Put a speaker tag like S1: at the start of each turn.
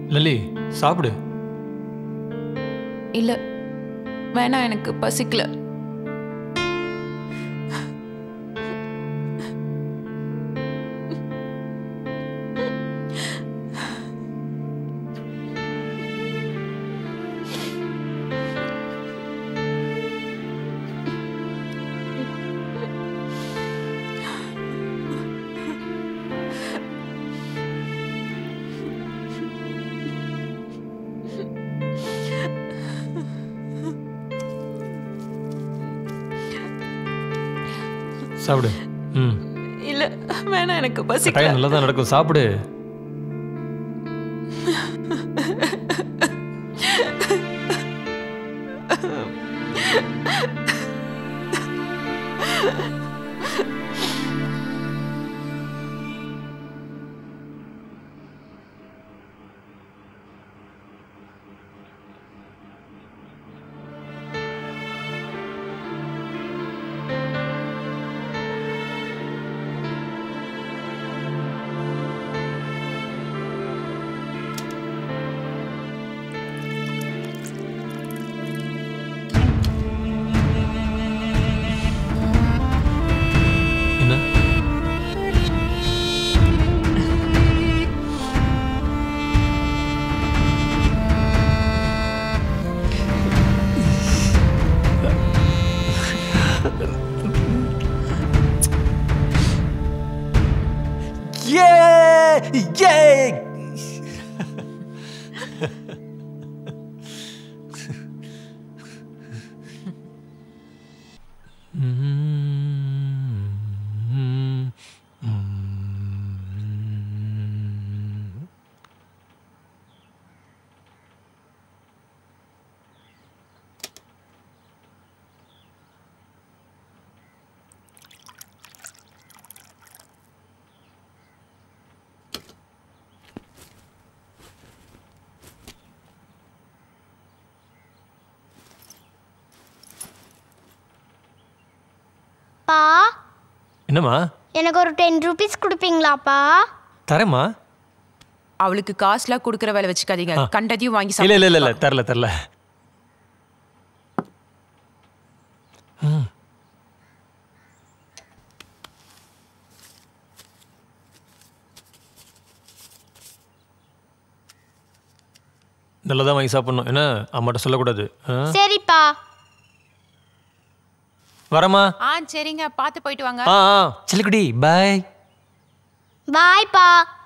S1: லலி சாப்பிடு
S2: இல்ல வேணாம் எனக்கு பசிக்கல
S1: சாப்பிடு ம்
S2: இல்ல வேணாம் எனக்கு
S1: கட்டாயம்
S2: பசிக்கல
S1: நல்லா தான் நடக்கும் சாப்பிடு என்ன
S3: Yeah! Yeah!
S4: பா
S1: என்னம்மா
S4: எனக்கு ஒரு டென் ருபீஸ் கொடுப்பீங்களாப்பா
S1: தரேம்மா
S5: அவளுக்கு காசுலாம் கொடுக்குற வேலை வச்சுக்காதீங்க
S1: ஆ.
S5: கண்டதையும் வாங்கி
S1: இல்ல இல்ல இல்ல இல்ல
S5: சாப்பிட்டு
S1: தரல தரல ம். நல்லதா வாங்கி சாப்பிடணும் என்ன அம்மாட்ட சொல்லக்கூடாது ஆ?
S4: சரிப்பா
S1: வரேம்மா
S5: ஆ சரிங்க பார்த்து போயிட்டு வாங்க
S1: ஆ ஆ சில்லுக்குடி பாய்
S4: பாய்ப்பா